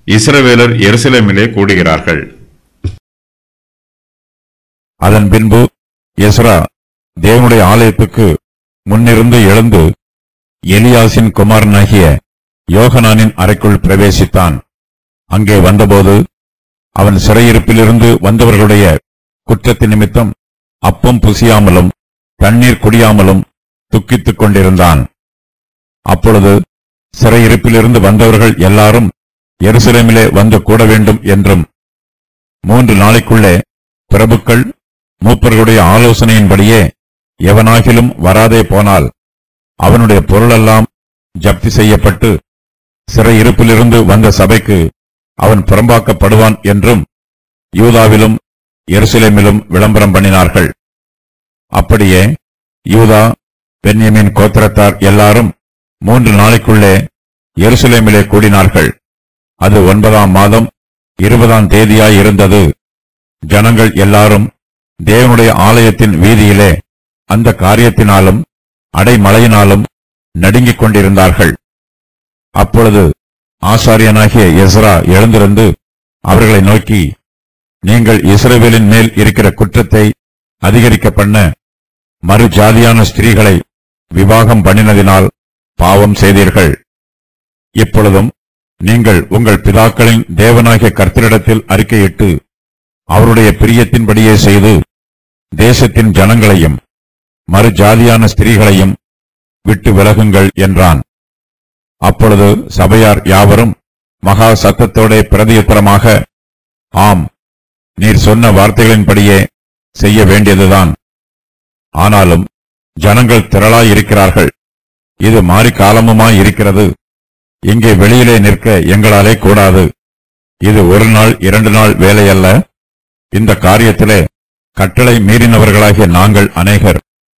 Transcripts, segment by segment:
இஸ்ரவேலர் எருசலேமிலே கூடுகிறார்கள் அதன் பின்பு எஸ்ரா தேவனுடைய ஆலயத்துக்கு முன்னிருந்து எழுந்து எலியாசின் குமாரனாகிய யோகனானின் அறைக்குள் பிரவேசித்தான் அங்கே வந்தபோது அவன் சிறையிருப்பிலிருந்து வந்தவர்களுடைய குற்றத்தின் நிமித்தம் அப்பம் புசியாமலும் தண்ணீர் குடியாமலும் துக்கித்துக் கொண்டிருந்தான் அப்பொழுது சிறையிருப்பிலிருந்து வந்தவர்கள் எல்லாரும் எருசலேமிலே வந்து கூட வேண்டும் என்றும் மூன்று நாளைக்குள்ளே பிரபுக்கள் மூப்பர்களுடைய ஆலோசனையின்படியே எவனாகிலும் வராதே போனால் அவனுடைய பொருளெல்லாம் ஜப்தி செய்யப்பட்டு சிறையிருப்பிலிருந்து வந்த சபைக்கு அவன் புறம்பாக்கப்படுவான் என்றும் யூதாவிலும் எருசலேமிலும் விளம்பரம் பண்ணினார்கள் அப்படியே யூதா பென்யமின் கோத்திரத்தார் எல்லாரும் மூன்று நாளைக்குள்ளே எருசலேமிலே கூடினார்கள் அது ஒன்பதாம் மாதம் இருபதாம் தேதியாய் இருந்தது ஜனங்கள் எல்லாரும் தேவனுடைய ஆலயத்தின் வீதியிலே அந்த காரியத்தினாலும் அடைமழையினாலும் நடுங்கிக் கொண்டிருந்தார்கள் அப்பொழுது ஆசாரியனாகிய எஸ்ரா எழுந்திருந்து அவர்களை நோக்கி நீங்கள் இஸ்ரவேலின் மேல் இருக்கிற குற்றத்தை அதிகரிக்க பண்ண மறு ஜாதியான ஸ்திரீகளை விவாகம் பண்ணினதினால் பாவம் செய்தீர்கள் இப்பொழுதும் நீங்கள் உங்கள் பிதாக்களின் தேவனாகிய கர்த்தரிடத்தில் அறிக்கையிட்டு அவருடைய பிரியத்தின்படியே செய்து தேசத்தின் ஜனங்களையும் மறு ஜாதியான ஸ்திரீகளையும் விட்டு விலகுங்கள் என்றான் அப்பொழுது சபையார் யாவரும் மகா சத்தத்தோட பிரதியுத்தரமாக ஆம் நீர் சொன்ன வார்த்தைகளின்படியே செய்ய வேண்டியதுதான் ஆனாலும் ஜனங்கள் திரளாய் இருக்கிறார்கள் இது மாறி காலமுமாய் இருக்கிறது இங்கே வெளியிலே நிற்க எங்களாலே கூடாது இது ஒரு நாள் இரண்டு நாள் வேலையல்ல இந்த காரியத்திலே கட்டளை மீறினவர்களாகிய நாங்கள் அநேகர்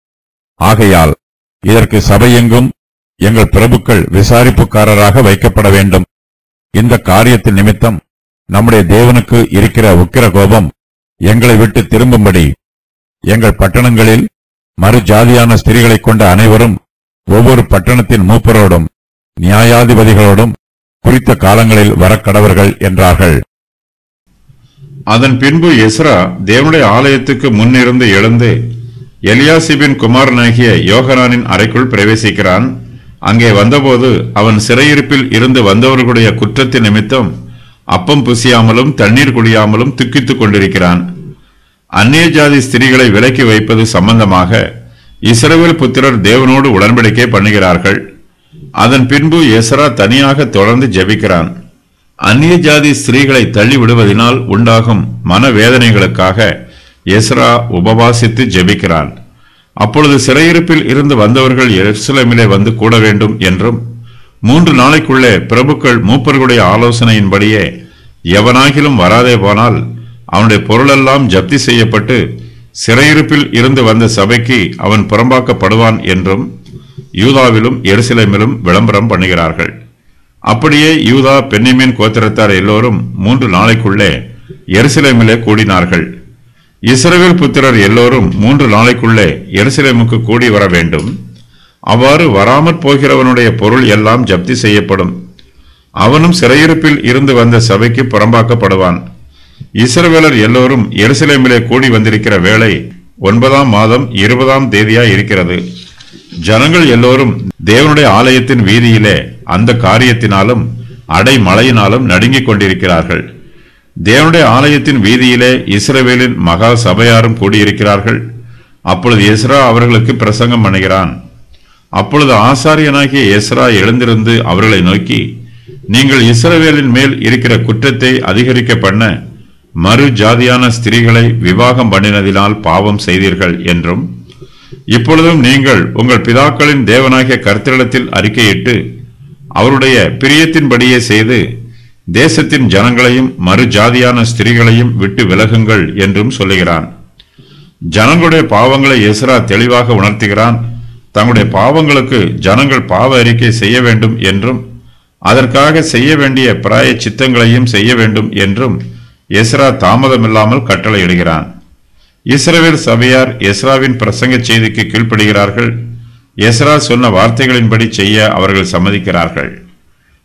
ஆகையால் இதற்கு சபையெங்கும் எங்கள் பிரபுக்கள் விசாரிப்புக்காரராக வைக்கப்பட வேண்டும் இந்த காரியத்தின் நிமித்தம் நம்முடைய தேவனுக்கு இருக்கிற உக்கிர கோபம் எங்களை விட்டு திரும்பும்படி எங்கள் பட்டணங்களில் மறு ஜாதியான ஸ்திரீகளைக் கொண்ட அனைவரும் ஒவ்வொரு பட்டணத்தின் மூப்பரோடும் நியாயாதிபதிகளோடும் குறித்த காலங்களில் வரக்கடவர்கள் என்றார்கள் அதன் பின்பு எஸ்ரா தேவனுடைய ஆலயத்துக்கு முன்னிருந்து எழுந்து எலியாசிபின் குமாரனாகிய யோகனானின் அறைக்குள் பிரவேசிக்கிறான் அங்கே வந்தபோது அவன் சிறையிருப்பில் இருந்து வந்தவர்களுடைய குற்றத்தின் நிமித்தம் அப்பம் புசியாமலும் தண்ணீர் குடியாமலும் துக்கித்துக் கொண்டிருக்கிறான் அந்நிய ஜாதி ஸ்திரீகளை விலக்கி வைப்பது சம்பந்தமாக இஸ்ரவேல் புத்திரர் தேவனோடு உடன்படிக்கை பண்ணுகிறார்கள் அதன் பின்பு எஸ்ரா தனியாக தொடர்ந்து ஜெபிக்கிறான் அந்நிய ஜாதி ஸ்திரீகளை தள்ளி விடுவதனால் உண்டாகும் மனவேதனைகளுக்காக எஸ்ரா உபவாசித்து ஜெபிக்கிறான் அப்பொழுது சிறையிருப்பில் இருந்து வந்தவர்கள் எருசலேமிலே வந்து கூட வேண்டும் என்றும் மூன்று நாளைக்குள்ளே பிரபுக்கள் மூப்பர்களுடைய ஆலோசனையின்படியே எவனாகிலும் வராதே போனால் அவனுடைய பொருளெல்லாம் ஜப்தி செய்யப்பட்டு சிறையிருப்பில் இருந்து வந்த சபைக்கு அவன் புறம்பாக்கப்படுவான் என்றும் யூதாவிலும் எருசலேமிலும் விளம்பரம் பண்ணுகிறார்கள் அப்படியே யூதா பென்னிமின் கோத்திரத்தார் எல்லோரும் மூன்று நாளைக்குள்ளே எருசலேமிலே கூடினார்கள் இஸ்ரவேல் புத்திரர் எல்லோரும் மூன்று நாளைக்குள்ளே எருசலேமுக்கு கூடி வர வேண்டும் அவ்வாறு வராமற் போகிறவனுடைய பொருள் எல்லாம் ஜப்தி செய்யப்படும் அவனும் சிறையிருப்பில் இருந்து வந்த சபைக்கு புறம்பாக்கப்படுவான் இஸ்ரவேலர் எல்லோரும் எருசலேமிலே கூடி வந்திருக்கிற வேளை ஒன்பதாம் மாதம் இருபதாம் தேதியா இருக்கிறது ஜனங்கள் எல்லோரும் தேவனுடைய ஆலயத்தின் வீதியிலே அந்த காரியத்தினாலும் அடைமழையினாலும் நடுங்கிக் கொண்டிருக்கிறார்கள் தேவனுடைய ஆலயத்தின் வீதியிலே இஸ்ரவேலின் மகா சபையாரும் கூடியிருக்கிறார்கள் அப்பொழுது எஸ்ரா அவர்களுக்கு பிரசங்கம் பண்ணுகிறான் அப்பொழுது ஆசாரியனாகிய எஸ்ரா எழுந்திருந்து அவர்களை நோக்கி நீங்கள் இஸ்ரவேலின் மேல் இருக்கிற குற்றத்தை அதிகரிக்க பண்ண மறு ஜாதியான ஸ்திரீகளை விவாகம் பண்ணினதினால் பாவம் செய்தீர்கள் என்றும் இப்பொழுதும் நீங்கள் உங்கள் பிதாக்களின் தேவனாகிய கர்த்தரிடத்தில் அறிக்கையிட்டு அவருடைய பிரியத்தின்படியே செய்து தேசத்தின் ஜனங்களையும் மறு ஜாதியான ஸ்திரீகளையும் விட்டு விலகுங்கள் என்றும் சொல்லுகிறான் ஜனங்களுடைய பாவங்களை எஸ்ரா தெளிவாக உணர்த்துகிறான் தங்களுடைய பாவங்களுக்கு ஜனங்கள் பாவ அறிக்கை செய்ய வேண்டும் என்றும் அதற்காக செய்ய வேண்டிய பிராய சித்தங்களையும் செய்ய வேண்டும் என்றும் எஸ்ரா தாமதமில்லாமல் கட்டளையிடுகிறான் இஸ்ரவேல் சபையார் எஸ்ராவின் பிரசங்க செய்திக்கு கீழ்ப்படுகிறார்கள் எஸ்ரா சொன்ன வார்த்தைகளின்படி செய்ய அவர்கள் சம்மதிக்கிறார்கள்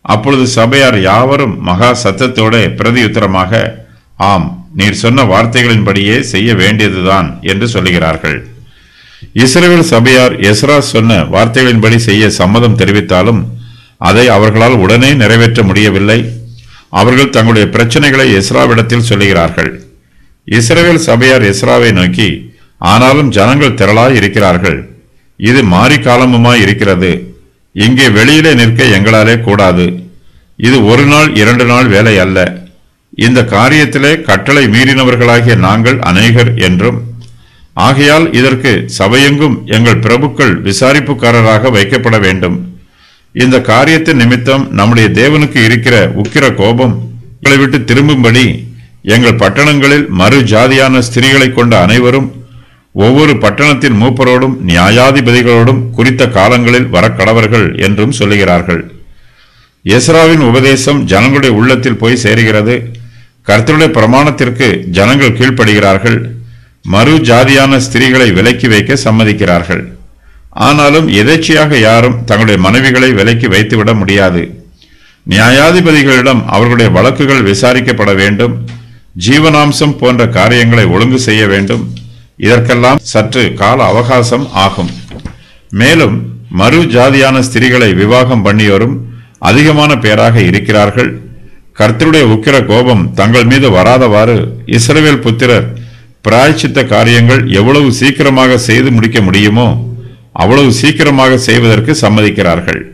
அப்பொழுது சபையார் யாவரும் மகா சத்தத்தோட பிரதியுத்தரமாக ஆம் நீர் சொன்ன வார்த்தைகளின்படியே செய்ய வேண்டியதுதான் என்று சொல்லுகிறார்கள் இஸ்ரவேல் சபையார் எஸ்ரா சொன்ன வார்த்தைகளின்படி செய்ய சம்மதம் தெரிவித்தாலும் அதை அவர்களால் உடனே நிறைவேற்ற முடியவில்லை அவர்கள் தங்களுடைய பிரச்சனைகளை எஸ்ராவிடத்தில் சொல்லுகிறார்கள் இஸ்ரவேல் சபையார் எஸ்ராவை நோக்கி ஆனாலும் ஜனங்கள் திரளாய் இருக்கிறார்கள் இது மாறி காலமுமாய் இருக்கிறது இங்கே வெளியிலே நிற்க எங்களாலே கூடாது இது ஒரு நாள் இரண்டு நாள் வேலை அல்ல இந்த காரியத்திலே கட்டளை மீறினவர்களாகிய நாங்கள் அநேகர் என்றும் ஆகையால் இதற்கு சபையெங்கும் எங்கள் பிரபுக்கள் விசாரிப்புக்காரராக வைக்கப்பட வேண்டும் இந்த காரியத்தின் நிமித்தம் நம்முடைய தேவனுக்கு இருக்கிற உக்கிர கோபம் எங்களை விட்டு திரும்பும்படி எங்கள் பட்டணங்களில் மறு ஜாதியான ஸ்திரீகளை கொண்ட அனைவரும் ஒவ்வொரு பட்டணத்தின் மூப்பரோடும் நியாயாதிபதிகளோடும் குறித்த காலங்களில் வரக்கடவர்கள் என்றும் சொல்லுகிறார்கள் எஸ்ராவின் உபதேசம் ஜனங்களுடைய உள்ளத்தில் போய் சேருகிறது கர்த்தருடைய பிரமாணத்திற்கு ஜனங்கள் கீழ்ப்படுகிறார்கள் மறு ஜாதியான ஸ்திரீகளை விலக்கி வைக்க சம்மதிக்கிறார்கள் ஆனாலும் எதேச்சையாக யாரும் தங்களுடைய மனைவிகளை விலக்கி வைத்துவிட முடியாது நியாயாதிபதிகளிடம் அவர்களுடைய வழக்குகள் விசாரிக்கப்பட வேண்டும் ஜீவனாம்சம் போன்ற காரியங்களை ஒழுங்கு செய்ய வேண்டும் இதற்கெல்லாம் சற்று கால அவகாசம் ஆகும் மேலும் மறு ஜாதியான ஸ்திரீகளை விவாகம் பண்ணியோரும் அதிகமான பேராக இருக்கிறார்கள் கர்த்தருடைய உக்கிர கோபம் தங்கள் மீது வராதவாறு இஸ்ரவேல் புத்திரர் பிராய்ச்சித்த காரியங்கள் எவ்வளவு சீக்கிரமாக செய்து முடிக்க முடியுமோ அவ்வளவு சீக்கிரமாக செய்வதற்கு சம்மதிக்கிறார்கள்